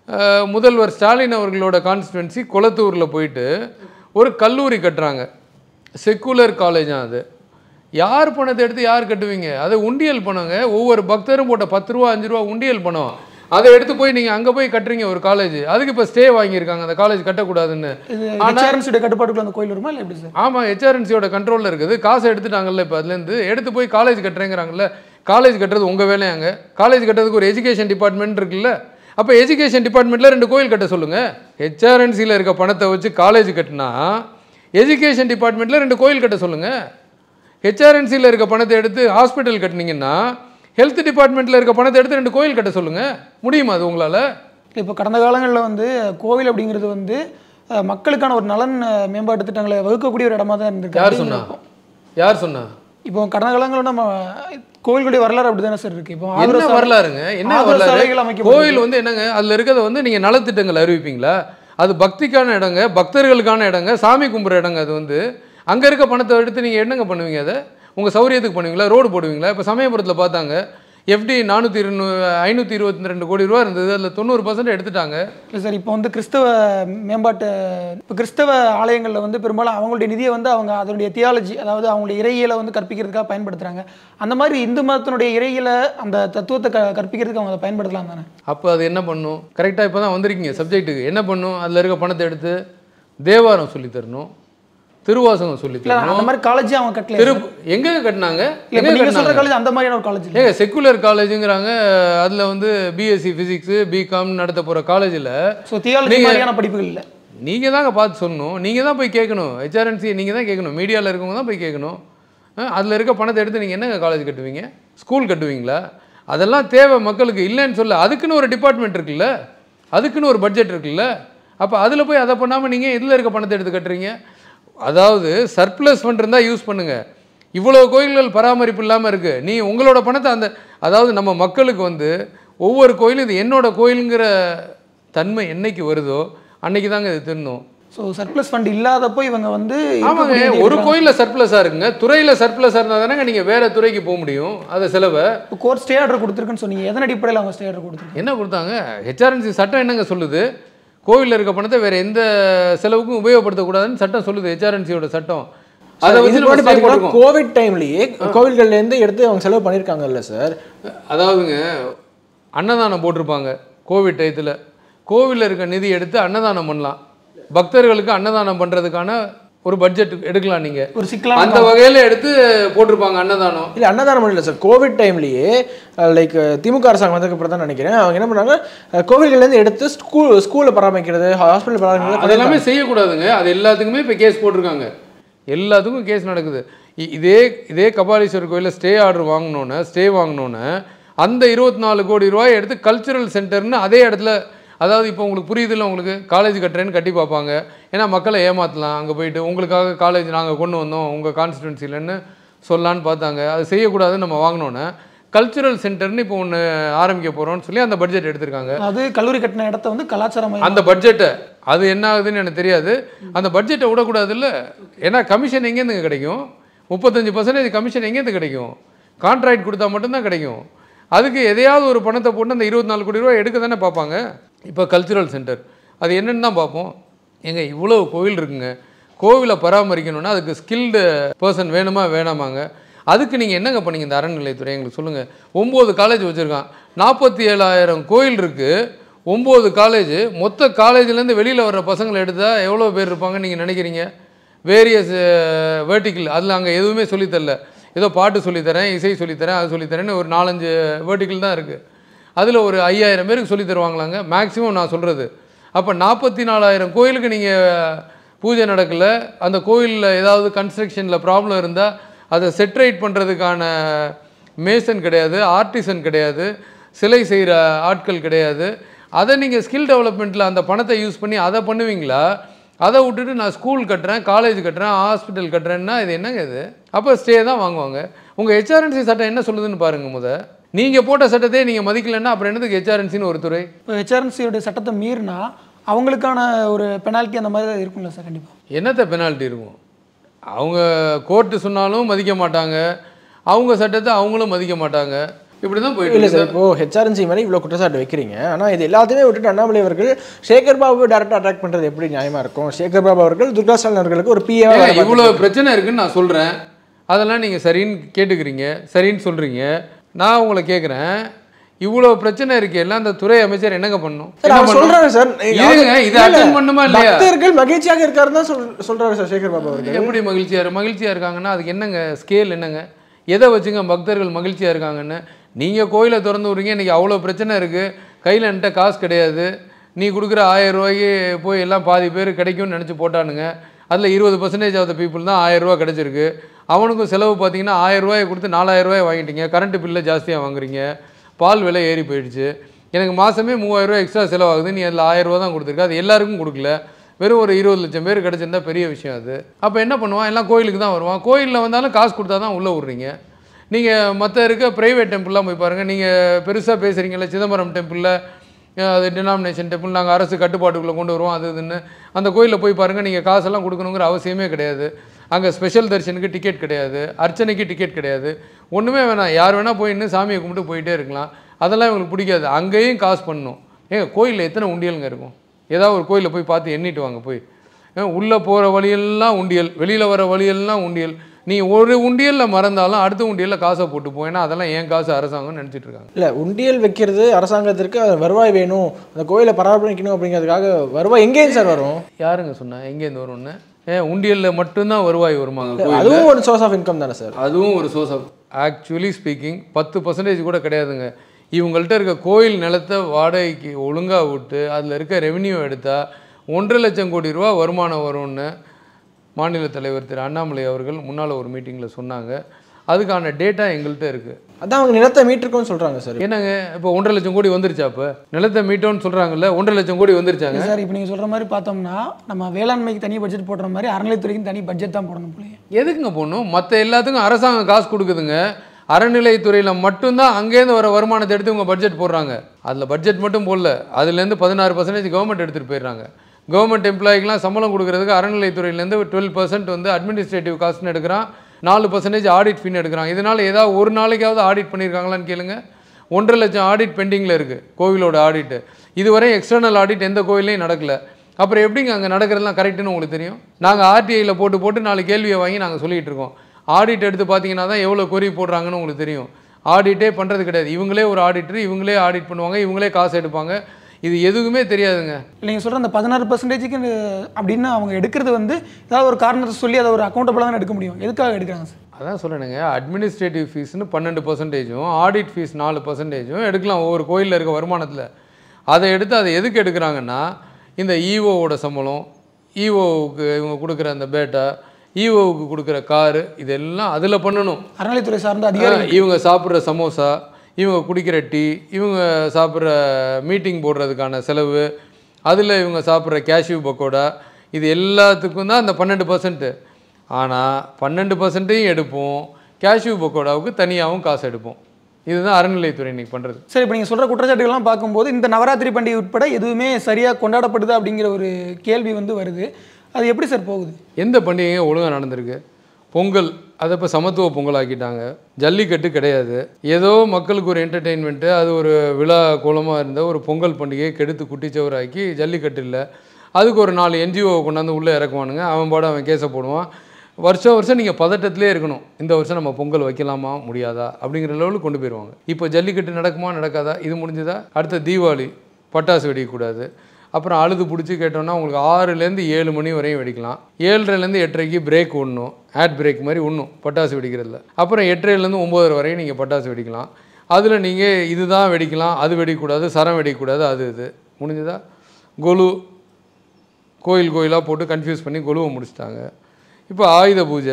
Speaker 1: அஹ், முதல்வர் ஸ்டாலின் அவர்களோட கான்ஸ்டிடுவன்சி கொளத்தூரில் போயிட்டு ஒரு கல்லூரி கட்டுறாங்க செக்குலர் காலேஜா அது யார் பணத்தை எடுத்து யார் கட்டுவீங்க அது உண்டியல் பணங்க ஒவ்வொரு பக்தரும் போட்ட பத்து ரூபா அஞ்சு ரூபா உண்டியல் பணம் அதை எடுத்து போய் நீங்கள் அங்கே போய் கட்டுறீங்க ஒரு காலேஜ் அதுக்கு இப்போ ஸ்டே வாங்கியிருக்காங்க அந்த காலேஜ் கட்டக்கூடாதுன்னு
Speaker 4: இது ஹெச்ஆர்என்சியோட கட்டுப்பாட்டுக்குள்ள அந்த கோயில் வருமா இல்லை எப்படி சார்
Speaker 1: ஆமாம் ஹெச்ஆர்என்சியோட கண்ட்ரோலில் இருக்குது காசை எடுத்துட்டாங்கல்ல இப்போ அதுலேருந்து எடுத்து போய் காலேஜ் கட்டுறேங்கிறாங்கல்ல காலேஜ் கட்டுறது உங்கள் வேலையாங்க காலேஜ் கட்டுறதுக்கு ஒரு எஜுகேஷன் டிபார்ட்மெண்ட் இருக்குல்ல அப்போ எஜுகேஷன் டிபார்ட்மெண்ட்டில் ரெண்டு கோயில் கட்ட சொல்லுங்கள் ஹெச்ஆர்என்சியில் இருக்க பணத்தை வச்சு காலேஜ் கட்டினா எஜுகேஷன் டிபார்ட்மெண்ட்டில் ரெண்டு கோயில் கட்ட சொல்லுங்கள் ஹெச்ஆர்என்சியில் இருக்க பணத்தை எடுத்து ஹாஸ்பிட்டல் கட்டினீங்கன்னா ஹெல்த் டிபார்ட்மெண்ட்டில் இருக்க பணத்தை எடுத்து ரெண்டு கோயில் கட்ட சொல்லுங்கள் முடியுமா அது உங்களால்
Speaker 4: இப்போ கடந்த காலங்களில் வந்து கோவில் அப்படிங்கிறது வந்து அஹ், மக்களுக்கான ஒரு நலன் அஹ், மேம்பாட்டு திட்டங்களை வகுக்கக்கூடிய ஒரு இடமா தான் இருந்திருக்கு
Speaker 1: யார் சொன்னா யார் சொன்னா
Speaker 4: இப்போ கடந்த காலங்களில் நம்ம கோவில்களுடைய வரலாறு அப்படி தானே சார் இருக்கு இப்போ
Speaker 1: என்ன
Speaker 4: ஆதரவு
Speaker 1: வரலாறுங்க என்ன
Speaker 4: ஆதரவு
Speaker 1: வரலாறு
Speaker 4: சாலைகள் அமைக்கப்பட்டது.
Speaker 1: கோயில் வந்து என்னங்க அதுல இருக்கிறத வந்து நீங்க நலத்திட்டங்கள் அறிவிப்பீங்களா அது பக்திக்கான இடங்க பக்தர்களுக்கான இடங்க சாமி கும்பிட்ற இடங்க அது வந்து அங்க இருக்க பணத்தை எடுத்து நீங்க என்னங்க பண்ணுவீங்க அதை உங்க சௌரியத்துக்கு பண்ணுவீங்களா ரோடு போடுவீங்களா இப்போ சமயபுரத்துல பார்த்தாங்க எஃப்டி நானூற்றி இருநூ ஐநூற்றி இருபத்தி ரெண்டு கோடி ரூபா இருந்தது அதில் தொண்ணூறு பர்சன்ட் எடுத்துட்டாங்க
Speaker 4: இல்லை சார் இப்போ வந்து கிறிஸ்தவ மேம்பாட்டு இப்போ கிறிஸ்தவ ஆலயங்களில் வந்து பெரும்பாலும் அவங்களுடைய நிதியை வந்து அவங்க அதனுடைய தியாலஜி அதாவது அவங்களுடைய இறையியலை வந்து கற்பிக்கிறதுக்காக பயன்படுத்துகிறாங்க அந்த மாதிரி இந்து மதத்தினுடைய இறையில அந்த தத்துவத்தை க கற்பிக்கிறதுக்கு அவங்க அதை பயன்படுத்தலாம் தானே
Speaker 1: அப்போ அது என்ன பண்ணும் கரெக்டாக இப்போ தான் வந்திருக்கீங்க சப்ஜெக்ட்டுக்கு என்ன பண்ணும் அதில் இருக்க பணத்தை எடுத்து தேவாரம் சொல்லித் தரணும் திருவாசகம் சொல்லித்
Speaker 4: இல்லை
Speaker 1: தரணும்
Speaker 4: அந்த மாதிரி காலேஜே அவங்க கட்டல
Speaker 1: திரு எங்க கட்டினாங்க
Speaker 4: இல்லை
Speaker 1: எங்க
Speaker 4: இப்போ நீங்கள் சொல்கிற
Speaker 1: கட்டினாங்க
Speaker 4: காலேஜ் அந்த மாதிரியான ஒரு காலேஜ் இல்லை
Speaker 1: ஏங்க செக்குலர் காலேஜுங்கிறாங்க அதில் வந்து பிஎஸ்சி ஃபிசிக்ஸு பிகாம் நடத்த போகிற காலேஜில்
Speaker 4: ஸோ தியாலஜி
Speaker 1: நீங்க-
Speaker 4: மாதிரியான படிப்புகள் இல்லை
Speaker 1: நீங்கள் தாங்க பார்த்து சொல்லணும் நீங்கள் தான் போய் கேட்கணும் ஹெச்ஆர்என்சி நீங்கள் தான் கேட்கணும் மீடியாவில் இருக்கவங்க தான் போய் கேட்கணும் அதில் இருக்க பணத்தை எடுத்து நீங்கள் என்னங்க காலேஜ் கட்டுவீங்க ஸ்கூல் கட்டுவீங்களா அதெல்லாம் தேவை மக்களுக்கு இல்லைன்னு சொல்ல அதுக்குன்னு ஒரு டிபார்ட்மெண்ட் இருக்குல்ல அதுக்குன்னு ஒரு பட்ஜெட் இருக்குல்ல அப்போ அதில் போய் அதை பண்ணாமல் நீங்கள் இதில் இருக்க பணத்தை எடுத்து கட்டுறீங்க அதாவது சர்ப்ளஸ் ஃபண்ட் இருந்தால் யூஸ் பண்ணுங்கள் இவ்வளோ கோயில்கள் பராமரிப்பு இல்லாமல் இருக்குது நீ உங்களோட பணத்தை அந்த அதாவது நம்ம மக்களுக்கு வந்து ஒவ்வொரு கோயிலும் இது என்னோட கோயிலுங்கிற தன்மை என்னைக்கு வருதோ அன்னைக்கு தாங்க இது தின்னும்
Speaker 4: ஸோ சர்ப்ளஸ் ஃபண்ட் இல்லாதப்போ இவங்க வந்து
Speaker 1: ஆமாங்க
Speaker 4: இருக்கக்கூடிய
Speaker 1: ஒரு கோயிலில் சர்ப்ளஸாக இருக்குங்க துறையில் சர்ப்ளஸாக இருந்தால் தானே நீங்கள் வேறு துறைக்கு போக முடியும் அதை செலவை
Speaker 4: இப்போ கோர்ட் ஸ்டே ஆர்டர் கொடுத்துருக்குன்னு சொன்னீங்க எதன் அடிப்படையில் அவங்க ஸ்டே ஆர்டர் கொடுத்துருக்காங்க
Speaker 1: என்ன கொடுத்தாங்க ஹெச்ஆர்என்சி சட்டம் என்னங்க சொல்லுது கோவிலில் இருக்க பணத்தை வேறு எந்த செலவுக்கும் உபயோகப்படுத்தக்கூடாதுன்னு சட்டம் சொல்லுது ஹெச்ஆர்என்சியோட சட்டம் அதை
Speaker 2: சார்,
Speaker 1: வச்சு
Speaker 2: இது
Speaker 1: நம்ம
Speaker 2: முன்னாடி
Speaker 1: stay
Speaker 2: பார்த்தீங்கன்னா
Speaker 1: போட்டுக்கோம்.
Speaker 2: கோவிட் டைம்லயே கோவில்கள்ல இருந்து எடுத்து அவங்க செலவு பண்ணியிருக்காங்கல்ல சார்
Speaker 1: அதாவதுங்க அன்னதானம் போட்டிருப்பாங்க கோவிட் டயத்தில் கோவிலில் இருக்க நிதி எடுத்து அன்னதானம் பண்ணலாம் பக்தர்களுக்கு அன்னதானம் பண்ணுறதுக்கான ஒரு பட்ஜெட் எடுக்கலாம் நீங்கள்
Speaker 4: ஒரு சிக்கலான
Speaker 1: அந்த வகையில் எடுத்து போட்டிருப்பாங்க அன்னதானம்
Speaker 2: இல்ல அன்னதானம் பண்ணல சார் கோவிட் டைம்லயே லைக் திமுக அரசாங்கம் வந்ததுக்கு அப்புறம் தான் நினைக்கிறேன் அவங்க என்ன பண்ணாங்க அஹ், கோவில்கள்ல இருந்து எடுத்து ஸ்கூல் ஸ்கூலை பராமரிக்கிறது ஹாஸ்பிட்டல் பராமரிக்கிறது
Speaker 1: அதெல்லாமே செய்யக்கூடாதுங்க அது எல்லாத்துக்குமே இப்போ கேஸ் போட்டிருக்காங்க எல்லாத்துக்கும் கேஸ் நடக்குது இ- இதே இதே கபாலீஸ்வரர் கோயிலில் ஸ்டே ஆர்டர் வாங்கினோன்னே ஸ்டே வாங்கினோன்னே அந்த இருபத்தி நாலு கோடி ரூபாய் எடுத்து கல்ச்சுரல் சென்டர்னு அதே இடத்துல அதாவது இப்போ உங்களுக்கு புரியுதுல்ல உங்களுக்கு காலேஜ் கட்டுறேன்னு கட்டி பார்ப்பாங்க ஏன்னா மக்களை ஏமாற்றலாம் அங்கே போயிட்டு உங்களுக்காக காலேஜ் நாங்கள் கொண்டு வந்தோம் உங்கள் கான்ஸ்டிடுவன்சிலன்னு சொல்லலான்னு பார்த்தாங்க அது செய்யக்கூடாதுன்னு நம்ம வாங்கினோன்னே கல்ச்சுரல் சென்டர்னு இப்போ ஒன்று ஆரம்பிக்க போகிறோம்னு சொல்லி அந்த பட்ஜெட் எடுத்திருக்காங்க
Speaker 4: அது கல்லூரி கட்டின இடத்த வந்து கலாச்சாரம்
Speaker 1: அந்த பட்ஜெட்டை அது என்ன ஆகுதுன்னு எனக்கு தெரியாது அந்த பட்ஜெட்டை விடக்கூடாதுல்ல ஏன்னா கமிஷன் எங்கேருந்து கிடைக்கும் முப்பத்தஞ்சு பர்சன்டேஜ் கமிஷன் எங்கேருந்து கிடைக்கும் கான்ட்ராக்ட் கொடுத்தா மட்டும்தான் கிடைக்கும் அதுக்கு எதையாவது ஒரு பணத்தை போட்டு அந்த இருபத்தி நாலு கோடி ரூபாய் எடுக்க தானே பார்ப்பாங்க இப்போ கல்ச்சுரல் சென்டர் அது என்னன்னு தான் பார்ப்போம் ஏங்க இவ்வளோ கோவில் இருக்குங்க கோவிலை பராமரிக்கணும்னா அதுக்கு ஸ்கில்டு பர்சன் வேணுமா வேணாமாங்க அதுக்கு நீங்கள் என்னங்க பண்ணீங்க இந்த அறநிலையத்துறை எங்களுக்கு சொல்லுங்கள் ஒம்பது காலேஜ் வச்சுருக்கான் நாற்பத்தி ஏழாயிரம் கோயில் இருக்குது ஒம்பது காலேஜ் மொத்த காலேஜ்லேருந்து வெளியில் வர்ற பசங்களை எடுத்தால் எவ்வளோ பேர் இருப்பாங்கன்னு நீங்கள் நினைக்கிறீங்க வேரியஸ் வேர்ட்டிக்கல் அதில் அங்கே எதுவுமே சொல்லித்தரல ஏதோ பாட்டு சொல்லித்தரேன் இசை சொல்லித்தரேன் அது சொல்லித்தரேன்னு ஒரு நாலஞ்சு வேர்ட்டிக்கல் தான் இருக்குது அதில் ஒரு ஐயாயிரம் பேருக்கு சொல்லித் தருவாங்களாங்க மேக்ஸிமம் நான் சொல்கிறது அப்போ நாற்பத்தி நாலாயிரம் கோயிலுக்கு நீங்கள் பூஜை நடக்கலை அந்த கோயிலில் ஏதாவது கன்ஸ்ட்ரக்ஷனில் ப்ராப்ளம் இருந்தால் அதை செட்ரைட் பண்ணுறதுக்கான மேசன் கிடையாது ஆர்டிசன் கிடையாது சிலை செய்கிற ஆட்கள் கிடையாது அதை நீங்கள் ஸ்கில் டெவலப்மெண்ட்டில் அந்த பணத்தை யூஸ் பண்ணி அதை பண்ணுவீங்களா அதை விட்டுட்டு நான் ஸ்கூல் கட்டுறேன் காலேஜ் கட்டுறேன் ஹாஸ்பிட்டல் கட்டுறேன்னா இது என்னங்க இது அப்போ ஸ்டே தான் வாங்குவாங்க உங்கள் ஹெச்ஆர்என்சி சட்டம் என்ன சொல்லுதுன்னு பாருங்கள் முத நீங்கள் போட்ட சட்டத்தையே நீங்கள் மதிக்கலைன்னா அப்புறம் என்னதுக்கு ஹெச்ஆர்என்சின்னு ஒரு துறை
Speaker 4: இப்போ ஹெச்ஆர்என்சியோட சட்டத்தை மீறினா அவங்களுக்கான ஒரு பெனால்ட்டி அந்த மாதிரி தான் இருக்கும்ல சார் கண்டிப்பாக
Speaker 1: என்னத்த பெனால்ட்டி இருக்கும் அவங்க கோர்ட்டு சொன்னாலும் மதிக்க மாட்டாங்க அவங்க சட்டத்தை அவங்களும் மதிக்க மாட்டாங்க இப்படி தான் போயிட்டு
Speaker 2: இல்லை
Speaker 1: இருக்கு.
Speaker 2: சார் இப்போ ஹெச்ஆர்என்சி மேலே இவ்வளோ குற்றச்சாட்டு வைக்கிறீங்க ஆனால் இது எல்லாத்தையுமே விட்டுட்டு அண்ணாமலை அவர்கள் சேகர் பாபு டேரக்டாக அட்டாக் பண்ணுறது எப்படி நியாயமா இருக்கும் சேகர் பாபு அவர்கள் துர்கா ஸ்டாலின் அவர்களுக்கு ஒரு
Speaker 1: ஏங்க,
Speaker 2: பிஏ
Speaker 1: இவ்வளோ பிரச்சனை இருக்குன்னு நான் சொல்கிறேன் அதெல்லாம் நீங்கள் சரின்னு கேட்டுக்கிறீங்க சரின்னு சொல்கிறீங்க நான் உங்களை கேட்குறேன் இவ்வளோ பிரச்சனை இருக்கு எல்லாம் அந்த துறை அமைச்சர் என்னங்க பண்ணும்
Speaker 2: சார்
Speaker 1: என்ன
Speaker 2: அவர்
Speaker 1: பண்ணணும்?
Speaker 2: சொல்றாரு சார்
Speaker 1: இருங்க, இதை attend பண்ணுமா இல்லையா?
Speaker 2: பக்தர்கள் மகிழ்ச்சியாக இருக்காருன்னு தான் சொல் சொல்றாரு சார் சேகர் பாபு அவர்கள்
Speaker 1: எப்படி மகிழ்ச்சியாக இரு மகிழ்ச்சியாக இருக்காங்கன்னா அதுக்கு என்னங்க ஸ்கேல் என்னங்க எதை வச்சுங்க பக்தர்கள் மகிழ்ச்சியாக இருக்காங்கன்னு நீங்கள் கோயிலை திறந்து விடுறீங்க இன்றைக்கி அவ்வளோ பிரச்சனை இருக்குது கையில் என்கிட்ட காசு கிடையாது நீ கொடுக்குற ஆயிரம் ரூபாய்க்கு போய் எல்லாம் பாதி பேர் கிடைக்கும்னு நினச்சி போட்டானுங்க அதில் இருபது பர்சன்டேஜ் ஆஃப் த பீப்புள் தான் ஆயிரம் ரூபா கிடச்சிருக்கு அவனுக்கும் செலவு பார்த்தீங்கன்னா ஆயிரம் ரூபாயை கொடுத்து நாலாயிரம் ரூபாய் வாங்கிட்டீங்க கரண்ட் பில்லை ஜாஸ்தியாக வாங்குறீங்க பால் விலை ஏறி போயிடுச்சு எனக்கு மாதமே மூவாயிரம் ரூபாய் எக்ஸ்ட்ரா செலவாகுது நீ அதில் ஆயிரம் ரூபா தான் கொடுத்துருக்க அது எல்லாருக்கும் கொடுக்கல வெறும் ஒரு இருபது லட்சம் பேர் கிடச்சிருந்தா பெரிய விஷயம் அது அப்போ என்ன பண்ணுவான் எல்லாம் கோயிலுக்கு தான் வருவான் கோயிலில் வந்தாலும் காசு கொடுத்தா தான் உள்ளே விட்றீங்க நீங்கள் மற்ற இருக்க ப்ரைவேட் டெம்பிள்லாம் போய் பாருங்கள் நீங்கள் பெருசாக பேசுகிறீங்கல்ல சிதம்பரம் டெம்பிளில் அது டினாமினேஷன் டெம்பிள் நாங்கள் அரசு கட்டுப்பாட்டுக்குள்ளே கொண்டு வருவோம் அது இதுன்னு அந்த கோயிலில் போய் பாருங்கள் நீங்கள் காசெல்லாம் கொடுக்கணுங்கிற அவசியமே கிடையாது அங்கே ஸ்பெஷல் தரிசனுக்கு டிக்கெட் கிடையாது அர்ச்சனைக்கு டிக்கெட் கிடையாது ஒன்றுமே வேணாம் யார் வேணால் போய் இன்னும் சாமியை கும்பிட்டு போயிட்டே இருக்கலாம் அதெல்லாம் இவங்களுக்கு பிடிக்காது அங்கேயும் காசு பண்ணணும் ஏங்க கோயிலில் எத்தனை உண்டியலுங்க இருக்கும் ஏதாவது ஒரு கோயிலில் போய் பார்த்து எண்ணிட்டு வாங்க போய் உள்ளே போகிற வழியெல்லாம் உண்டியல் வெளியில் வர வழியெல்லாம் உண்டியல் நீ ஒரு உண்டியலில் மறந்தாலும் அடுத்த உண்டியலில் காசை போட்டு போ ஏன்னா அதெல்லாம் ஏன் காசு அரசாங்கம்னு நினச்சிட்டு இருக்காங்க
Speaker 2: இல்லை உண்டியல் வைக்கிறது அரசாங்கத்திற்கு அது வருவாய் வேணும் அந்த கோயிலை பராமரிக்கணும் அப்படிங்கிறதுக்காக வருவாய் எங்கேயும் சார் வரும்
Speaker 1: யாருங்க சொன்னா எங்கேருந்து வரும்னு ஏன் உண்டியலில் மட்டும்தான் வருவாய் வருமாங்க கோயில்
Speaker 2: அதுவும் ஒரு சோர்ஸ் ஆஃப் இன்கம் தானே சார்
Speaker 1: அதுவும் ஒரு சோர்ஸ் ஆஃப் ஆக்சுவலி ஸ்பீக்கிங் பத்து பர்சன்டேஜ் கூட கிடையாதுங்க இவங்கள்ட்ட இருக்க கோயில் நிலத்தை வாடகைக்கு ஒழுங்காக விட்டு அதில் இருக்க ரெவென்யூ எடுத்தால் ஒன்றரை லட்சம் கோடி ரூபா வருமானம் வரும்னு மாநில தலைவர் திரு அண்ணாமலை அவர்கள் முன்னால் ஒரு மீட்டிங்கில் சொன்னாங்க அதுக்கான டேட்டா எங்கள்கிட்ட இருக்குது
Speaker 2: அதான் அவங்க நிலத்தை மீட்டிருக்கோன்னு சொல்றாங்க சார்
Speaker 1: என்னங்க இப்போ ஒன்றரை லட்சம் கோடி வந்துருச்சா இப்போ நிலத்தை மீட்டோன்னு சொல்கிறாங்கல்ல ஒன்றரை லட்சம் கோடி வந்துருச்சாங்க
Speaker 4: சார் இப்போ நீங்கள் சொல்கிற மாதிரி பார்த்தோம்னா நம்ம வேளாண்மைக்கு தனி பட்ஜெட் போடுற மாதிரி அறநிலைத்துறைக்கும் தனி பட்ஜெட் தான் போடணும் போலயே
Speaker 1: எதுக்குங்க போடணும் மற்ற எல்லாத்துக்கும் அரசாங்கம் காசு கொடுக்குதுங்க அறநிலைத்துறையில் மட்டும்தான் அங்கேருந்து வர வருமானத்தை எடுத்து உங்கள் பட்ஜெட் போடுறாங்க அதில் பட்ஜெட் மட்டும் போடல அதுலேருந்து பதினாறு பர்சன்டேஜ் கவர்மெண்ட் எடுத்துகிட்டு போயிடுறாங்க கவர்மெண்ட் எம்ப்ளாய்க்கெலாம் சம்பளம் கொடுக்கறதுக்கு அறநிலைத்துறையிலேருந்து டுவெல் பர்சன்ட் வந்து அட்மினிஸ்ட்ரேட்டிவ் காஸ்ட்னு எடுக்கிறான் நாலு பர்சன்டேஜ் ஆடிட் ஃபீன் எடுக்கிறான் இதனால் ஏதாவது ஒரு நாளைக்காவது ஆடிட் பண்ணியிருக்காங்களான்னு கேளுங்க ஒன்றரை லட்சம் ஆடிட் பெண்டிங்கில் இருக்குது கோவிலோட ஆடிட்டு இதுவரை எக்ஸ்டர்னல் ஆடிட் எந்த கோயிலையும் நடக்கல அப்புறம் எப்படிங்க அங்கே நடக்கிறதுலாம் கரெக்டுன்னு உங்களுக்கு தெரியும் நாங்கள் ஆர்டிஐயில் போட்டு போட்டு நாலு கேள்வியை வாங்கி நாங்கள் சொல்லிகிட்டு இருக்கோம் ஆடிட் எடுத்து பார்த்தீங்கன்னா தான் எவ்வளோ கொரி போடுறாங்கன்னு உங்களுக்கு தெரியும் ஆடிட்டே பண்ணுறது கிடையாது இவங்களே ஒரு ஆடிட்டர் இவங்களே ஆடிட் பண்ணுவாங்க இவங்களே காசு எடுப்பாங்க இது எதுவுமே தெரியாதுங்க
Speaker 4: நீங்கள் சொல்கிற அந்த பதினாறு பர்சன்டேஜுக்கு அப்படின்னு அவங்க எடுக்கிறது வந்து ஏதாவது ஒரு காரணத்தை சொல்லி அதை ஒரு அக்கௌண்டபிளாக தான் எடுக்க முடியும் எதுக்காக எடுக்கிறாங்க சார்
Speaker 1: அதான் சொல்கிறேனுங்க அட்மினிஸ்ட்ரேட்டிவ் ஃபீஸ்னு பன்னெண்டு பர்சன்டேஜும் ஆடிட் ஃபீஸ் நாலு பர்சன்டேஜும் எடுக்கலாம் ஒவ்வொரு கோயிலில் இருக்க வருமானத்தில் அதை எடுத்து அதை எதுக்கு எடுக்கிறாங்கன்னா இந்த ஈஓவோட சம்பளம் ஈஓவுக்கு இவங்க கொடுக்குற அந்த பேட்டா ஈஓவுக்கு கொடுக்குற காரு இதெல்லாம் அதில் பண்ணணும்
Speaker 4: அறநிலைத்துறை சார்ந்த அதிகாரி
Speaker 1: ஆ, இவங்க சாப்பிட்ற சமோசா இவங்க குடிக்கிற டீ இவங்க சாப்பிட்ற மீட்டிங் போடுறதுக்கான செலவு அதில் இவங்க சாப்பிட்ற கேஷ்யூ பக்கோடா இது எல்லாத்துக்கும் தான் அந்த பன்னெண்டு பர்சன்ட்டு ஆனால் பன்னெண்டு பர்சன்ட்டையும் எடுப்போம் கேஷ்யூ பக்கோடாவுக்கு தனியாகவும் காசு எடுப்போம் இதுதான் அறநிலைத்துறை இன்னைக்கு பண்ணுறது
Speaker 4: சரி இப்போ நீங்கள் சொல்கிற குற்றச்சாட்டுகள்லாம் பார்க்கும்போது இந்த நவராத்திரி பண்டிகை உட்பட எதுவுமே சரியாக கொண்டாடப்படுது அப்படிங்கிற ஒரு கேள்வி வந்து வருது அது எப்படி சார் போகுது
Speaker 1: எந்த பண்டிகையும் ஒழுங்காக நடந்திருக்கு பொங்கல் அதை இப்போ சமத்துவ பொங்கல் ஆக்கிட்டாங்க ஜல்லிக்கட்டு கிடையாது ஏதோ மக்களுக்கு ஒரு என்டர்டெயின்மெண்ட்டு அது ஒரு விழா கோலமாக இருந்த ஒரு பொங்கல் பண்டிகையை கெடுத்து குட்டிச்சவராக்கி ஜல்லிக்கட்டு இல்லை அதுக்கு ஒரு நாலு என்ஜிஓ கொண்டாந்து உள்ளே இறக்குவானுங்க அவன் பாடு அவன் கேஸை போடுவான் வருஷம் வருஷம் நீங்கள் பதட்டத்திலே இருக்கணும் இந்த வருஷம் நம்ம பொங்கல் வைக்கலாமா முடியாதா அப்படிங்கிற லெவலுக்கு கொண்டு போயிடுவாங்க இப்போ ஜல்லிக்கட்டு நடக்குமா நடக்காதா இது முடிஞ்சதா அடுத்த தீபாவளி பட்டாசு வெடிக்கக்கூடாது அப்புறம் அழுது பிடிச்சி கேட்டோம்னா உங்களுக்கு ஆறுலேருந்து ஏழு மணி வரையும் வெடிக்கலாம் ஏழரைலேருந்து எட்டரைக்கு பிரேக் ஒன்றும் ஆட் பிரேக் மாதிரி ஒன்றும் பட்டாசு வெடிக்கிறதுல அப்புறம் எட்டரைலேருந்து ஒம்போதரை வரையும் நீங்கள் பட்டாசு வெடிக்கலாம் அதில் நீங்கள் இதுதான் வெடிக்கலாம் அது வெடிக்கக்கூடாது சரம் வெடிக்கக்கூடாது அது இது முடிஞ்சதா கொலு கோயில் கோயிலாக போட்டு கன்ஃபியூஸ் பண்ணி கொலுவை முடிச்சிட்டாங்க இப்போ ஆயுத பூஜை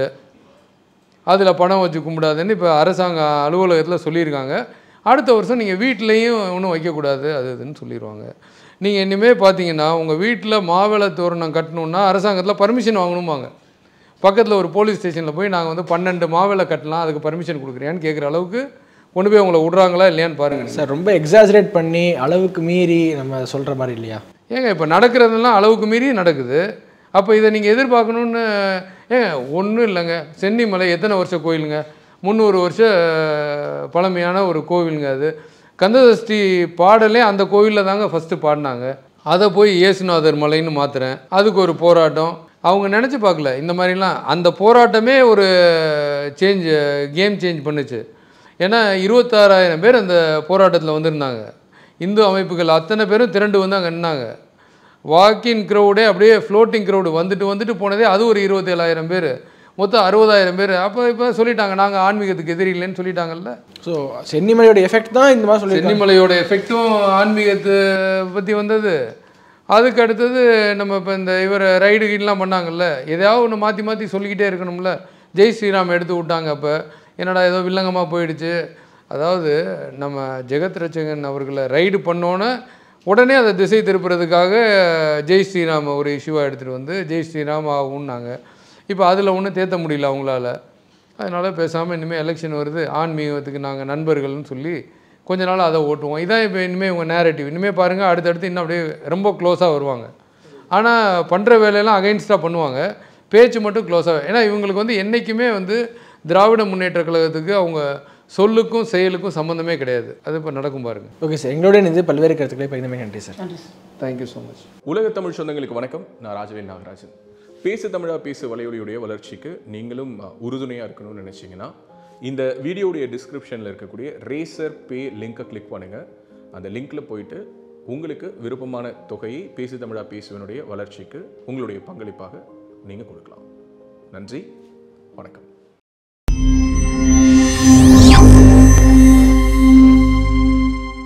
Speaker 1: அதில் பணம் வச்சு கும்பிடாதுன்னு இப்போ அரசாங்க அலுவலகத்தில் சொல்லியிருக்காங்க அடுத்த வருஷம் நீங்கள் வீட்லேயும் ஒன்றும் வைக்கக்கூடாது அது இதுன்னு சொல்லிடுவாங்க நீங்கள் இனிமேல் பார்த்தீங்கன்னா உங்கள் வீட்டில் மாவிளை தோரணம் கட்டணுன்னா அரசாங்கத்தில் பர்மிஷன் வாங்கணுமாங்க பக்கத்தில் ஒரு போலீஸ் ஸ்டேஷனில் போய் நாங்கள் வந்து பன்னெண்டு மாவிளை கட்டலாம் அதுக்கு பர்மிஷன் கொடுக்குறியான்னு கேட்குற அளவுக்கு கொண்டு போய் உங்களை விட்றாங்களா இல்லையான்னு பாருங்கள்
Speaker 2: சார் ரொம்ப எக்ஸாஜரேட் பண்ணி அளவுக்கு மீறி நம்ம சொல்ற மாதிரி இல்லையா
Speaker 1: ஏங்க இப்போ நடக்கிறதெல்லாம் அளவுக்கு மீறி நடக்குது அப்போ இதை நீங்கள் எதிர்பார்க்கணுன்னு ஏங்க ஒன்றும் இல்லைங்க சென்னிமலை எத்தனை வருஷம் கோயிலுங்க முந்நூறு வருஷ அஹ், பழமையான ஒரு கோவிலுங்க அது கந்தசஷ்டி பாடலே அந்த கோவிலில் தாங்க ஃபஸ்ட்டு பாடினாங்க அதை போய் இயேசுநாதர் மலைன்னு மாத்துறேன் அதுக்கு ஒரு போராட்டம் அவங்க நினச்சி பார்க்கல இந்த மாதிரிலாம் அந்த போராட்டமே ஒரு சேஞ்ச் கேம் சேஞ்ச் பண்ணுச்சு ஏன்னா இருபத்தாறாயிரம் பேர் அந்த போராட்டத்தில் வந்திருந்தாங்க இந்து அமைப்புகள் அத்தனை பேரும் திரண்டு வந்து அங்கே நின்னாங்க வாக்கின் க்ரௌடே அப்படியே ஃப்ளோட்டிங் க்ரௌடு வந்துட்டு வந்துட்டு போனதே அது ஒரு இருபத்தேழாயிரம் பேர் மொத்தம் அறுபதாயிரம் பேர் அப்போ இப்போ சொல்லிட்டாங்க நாங்கள் ஆன்மீகத்துக்கு எதிரி இல்லைன்னு சொல்லிட்டாங்கல்ல
Speaker 2: ஸோ சென்னிமலையோட எஃபெக்ட் தான் இந்த மாதிரி சொல்லி
Speaker 1: சென்னிமலையோட எஃபெக்ட்டும் ஆன்மீகத்தை பற்றி வந்தது அதுக்கு அடுத்தது நம்ம இப்போ இந்த இவர் ரைடு கீடெலாம் பண்ணாங்கல்ல எதையாவது ஒன்று மாற்றி மாற்றி சொல்லிக்கிட்டே இருக்கணும்ல ஜெய் ஸ்ரீராம் எடுத்து விட்டாங்க அப்போ என்னடா ஏதோ வில்லங்கமாக போயிடுச்சு அதாவது நம்ம ஜெகத் ரட்சகன் அவர்களை ரைடு பண்ணோன்னே உடனே அதை திசை திருப்புறதுக்காக ஜெய் ஸ்ரீராம் ஒரு இஷ்யூவாக எடுத்துகிட்டு வந்து ஜெய் ஸ்ரீராம் ஆகும்னாங்க இப்போ அதில் ஒன்றும் தேத்த முடியல அவங்களால அதனால் பேசாமல் இனிமேல் எலெக்ஷன் வருது ஆன்மீகத்துக்கு நாங்கள் நண்பர்கள்னு சொல்லி கொஞ்ச நாள் அதை ஓட்டுவோம் இதான் இப்போ இனிமேல் இவங்க நேரட்டிவ் இனிமேல் பாருங்கள் அடுத்தடுத்து இன்னும் அப்படியே ரொம்ப க்ளோஸாக வருவாங்க ஆனால் பண்ணுற வேலையெல்லாம் அகைன்ஸ்டாக பண்ணுவாங்க பேச்சு மட்டும் க்ளோஸாக ஏன்னா இவங்களுக்கு வந்து என்றைக்குமே வந்து திராவிட முன்னேற்ற கழகத்துக்கு அவங்க சொல்லுக்கும் செயலுக்கும் சம்மந்தமே கிடையாது அது இப்போ நடக்கும் பாருங்கள்
Speaker 2: ஓகே சார் எங்களோட இணைந்து பல்வேறு கருத்துக்களை பகிர்ந்தமை நன்றி சார்
Speaker 4: நன்றி சார்
Speaker 1: தேங்க்யூ ஸோ மச்
Speaker 3: உலக தமிழ் சொந்தங்களுக்கு வணக்கம் நான் ராஜவேல் நாகராஜன் பேசு தமிழா பேசு வலையொலியுடைய வளர்ச்சிக்கு நீங்களும் உறுதுணையாக இருக்கணும்னு நினச்சிங்கன்னா இந்த வீடியோடைய டிஸ்கிரிப்ஷனில் இருக்கக்கூடிய ரேசர் பே லிங்கை கிளிக் பண்ணுங்கள் அந்த லிங்க்ல போயிட்டு உங்களுக்கு விருப்பமான தொகையை பேசு தமிழா பேசுவனுடைய வளர்ச்சிக்கு உங்களுடைய பங்களிப்பாக நீங்கள் கொடுக்கலாம் நன்றி வணக்கம்